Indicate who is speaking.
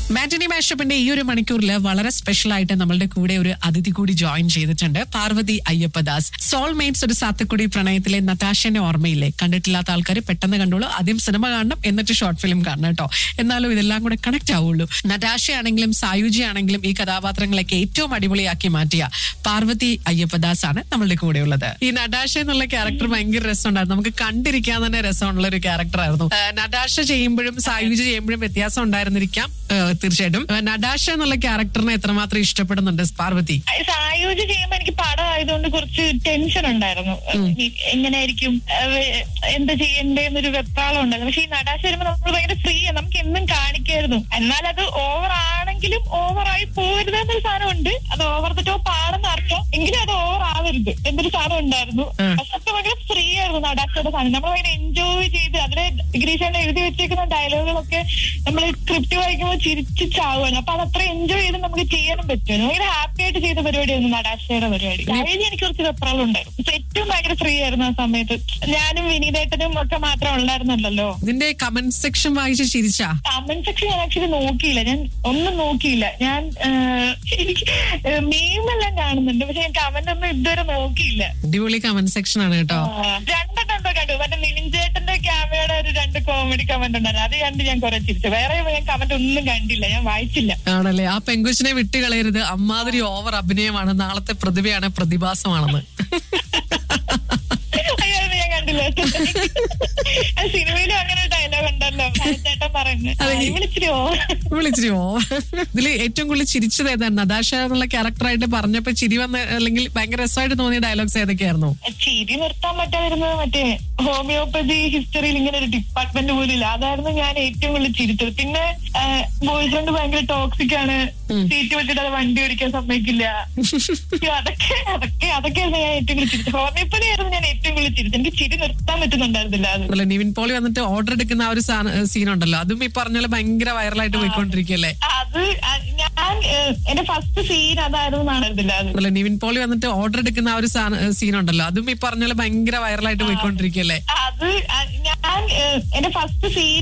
Speaker 1: Matinee മാഷപ്പിന്റെ ഈ ഒരു മണിക്കൂറിൽ വളരെ സ്പെഷ്യൽ ആയിട്ട് നമ്മളുടെ കൂടെ ഒരു അതിഥി കൂടി ജോയിൻ ചെയ്തിട്ടുണ്ട് പാർവതി അയ്യപ്പദാസ് സോൾമേറ്റ്സ് ഒരു സാത്തക്കുടി പ്രണയത്തിലെ നതാശന്റെ ഓർമ്മയില്ലേ കണ്ടിട്ടില്ലാത്ത ആൾക്കാർ പെട്ടെന്ന് കണ്ടോളൂ ആദ്യം സിനിമ കാണണം എന്നിട്ട് ഷോർട്ട് ഫിലിം കാണണം കേട്ടോ എന്നാലും ഇതെല്ലാം കൂടെ കണക്ട് ആവുള്ളൂ നതാശയാണെങ്കിലും സായുജി ആണെങ്കിലും ഈ കഥാപാത്രങ്ങളൊക്കെ ഏറ്റവും അടിപൊളിയാക്കി മാറ്റിയ പാർവതി അയ്യപ്പദാസ് ആണ് നമ്മളുടെ കൂടെ ഉള്ളത് ഈ നടാശ എന്നുള്ള ക്യാരക്ടർ ഭയങ്കര രസമുണ്ടായിരുന്നു നമുക്ക് കണ്ടിരിക്കാൻ തന്നെ രസമുള്ള ഒരു ക്യാരക്ടർ ആയിരുന്നു ആ, നടാശ ചെയ്യുമ്പോഴും സായുജി ചെയ്യുമ്പോഴും വ്യത്യാസം ഉണ്ടായിരുന്നിരിക്കാം ആ, തീർച്ചയായിട്ടും ആ, നടാശ എന്നുള്ള ക്യാരക്ടറിനെ എത്രമാത്രം ഇഷ്ടപ്പെടുന്നുണ്ട് പാർവതി
Speaker 2: സായുജ് ചെയ്യുമ്പോ എനിക്ക് പടം ആയതുകൊണ്ട് കുറച്ച് ടെൻഷൻ ഉണ്ടായിരുന്നു ഇനി എങ്ങനെയായിരിക്കും അഹ് എന്താ ചെയ്യണ്ടേന്നൊരു വെപ്രാളം ഉണ്ടായിരുന്നു പക്ഷെ ഈ നടാശ വരുമ്പോ നമ്മൾ ഭയങ്കര ഫ്രീ നമുക്ക് എന്നും കാണിക്കായിരുന്നു എന്നാൽ അത് ഓവർ ആണെങ്കിലും ഓവറായി പോരുതെന്നൊരു സാധനം ഉണ്ട് അത് ഓവർ ദ ടോപ്പ് ആണെന്ന് അറിയാം എങ്കിലും അത് ഓവർ ആവരുത് എന്നൊരു സാധനം ഉണ്ടായിരുന്നു
Speaker 1: ഉം.
Speaker 2: പക്ഷെ അത് ഭയങ്കര ഫ്രീ ആയിരുന്നു നടാശയുടെ സാധനം നമ്മൾ ഭയങ്കര എൻജോയ് ചെയ്ത് അതിലെ ഗിരീഷാണ് എഴുതി വെച്ചേക്കുന്ന ഡയലോഗുകളൊക്കെ നമ്മൾ സ്ക്രിപ്റ്റ് വായിക്കുമ്പോൾ ചിരിച്ച് ചാവുകയാണ് അപ്പൊ അത് അത്ര എൻജോയ് ചെയ്ത് നമുക്ക് ചെയ്യാനും പറ്റും ഭയങ്കര ഹാപ്പി ആയിട്ട് ചെയ്ത പരിപാടിയായിരുന്നു നടാശയുടെ പരിപാടി കഴിഞ്ഞ് എനിക്ക് കുറച്ച് വെപ്രാളം ഉണ്ടായിരുന്നു പക്ഷെ ഏറ്റവും ഭയങ്കര ഫ്രീ ആയിരുന്നു ആ സമയത്ത് ഞാനും വിനീതേട്ടനും ഒക്കെ മാത്രം ഉണ്ടായിരുന്നല്ലോ
Speaker 1: ഇതിന്റെ കമന്റ് സെക്ഷൻ വായിച്ച് ചിരിച്ചാ
Speaker 2: കമന്റ് സെക്ഷൻ ഞാൻ ആക്ച്വലി നോക്കിയില്ല ഞാൻ ഒന്നും നോക്കിയില്ല ഞാൻ ആഹ്, എനിക്ക് മീമെല്ലാം കാണുന്നുണ്ട് പക്ഷെ ഞാൻ കമന്റ് ഒന്നും ഇതുവരെ നോക്കിയില്ല
Speaker 1: അടിപൊളി കമന്റ് സെക്ഷൻ ആണ് കേട്ടോ
Speaker 2: ആഹ്, രണ്ടെണ്ണം ഉണ്ടോ കണ്ടു മറ്റേ നിവിൻ ചേട്ടന്റെ ക്യാമറയുടെ ഒരു രണ്ട് കോമഡി കമന്റ് ഉണ്ടായിരുന്നു അത് കണ്ട് ഞാൻ കുറെ ചിരിച്ചു വേറെ ഞാൻ കമന്റ് ഒന്നും കണ്ടില്ല ഞാൻ വായിച്ചില്ല
Speaker 1: ആണല്ലേ ആ പെങ്കുച്ചിനെ വിട്ടുകളയരുത് അമ്മാതിരി ഓവർ അഭിനയമാണ് നാളത്തെ പ്രതിഭയാണ് പ്രതിഭാസമാണെന്ന്
Speaker 2: അയ്യോ അത് ഞാൻ കണ്ടില്ല അത് സിനിമയിലും അങ്ങനെ ഒരു ഡയലോഗ് ഉണ്ടല്ലോ ചേട്ടൻ പറയുന്നത്
Speaker 1: അതെ.
Speaker 2: വിളിച്ചിട്ടോ
Speaker 1: വിളിച്ചിരി ഓവർ ഇതിൽ ഏറ്റവും കൂടുതൽ ചിരിച്ചത് ഏതാണ് നദാശ എന്നുള്ള ക്യാരക്ടറായിട്ട് പറഞ്ഞപ്പോ ചിരി വന്ന അല്ലെങ്കിൽ ഭയങ്കര രസമായിട്ട് തോന്നിയ ഡയലോഗ്സ് ഏതൊക്കെയായിരുന്നു
Speaker 2: ചിരി നിർത്താൻ പറ്റാതിരുന്നത് മറ്റേ ഹോമിയോപ്പതി ഹിസ്റ്ററിയിൽ ഇങ്ങനെ ഒരു ഡിപ്പാർട്ട്മെന്റ് പോലും ഇല്ല അതായിരുന്നു ഞാൻ ഏറ്റവും കൂടുതൽ ചിരിച്ചത് പിന്നെ ബോയ്സ് ഫ്രണ്ട് ഭയങ്കര ടോക്സിക് ആണ് സീറ്റ് വിട്ടിട്ട് അത് വണ്ടി ഓടിക്കാൻ സമ്മതിക്കില്ല അയ്യോ, അതൊക്കെ അതൊക്കെ അതൊക്കെയായിരുന്നു ഞാൻ ഏറ്റവും കൂടുതൽ ചിരിച്ചത് ഹോമിയോപ്പതി ആയിരുന്നു ഞാൻ ഏറ്റവും കൂടുതൽ ചിരിച്ചത് എനിക്ക് ചിരി നിർത്താൻ പറ്റുന്നുണ്ടായിരുന്നില്ല അത്
Speaker 1: അതല്ല നിവിൻ പോളി വന്നിട്ട് ഓർഡർ എടുക്കുന്ന ആ ഒരു സീൻ ഉണ്ടല്ലോ അതും ഈ പറഞ്ഞ പോലെ ഭയങ്കര വൈറലായിട്ട് പോയിക്കൊണ്ടിരിക്കുകയല്ലേ
Speaker 2: അത് അ- ഞാൻ ഏഹ്, എന്റെ ഫസ്റ്റ് സീൻ അതായിരുന്നു എന്നാണിരുന്നില്ല അത്
Speaker 1: അതല്ല നിവിൻ പോളി വന്നിട്ട് ഓർഡർ എടുക്കുന്ന ആ ഒരു സീൻ ഉണ്ടല്ലോ അതും ഈ പറഞ്ഞ പോലെ ഭയങ്കര വൈറലായിട്ട് പോയിക്കൊണ്ടിരിക്കുകയല്ലേ
Speaker 2: അത് അ- ഞാൻ ഏഹ്, എന്റെ ഫസ്റ്റ് സീൻ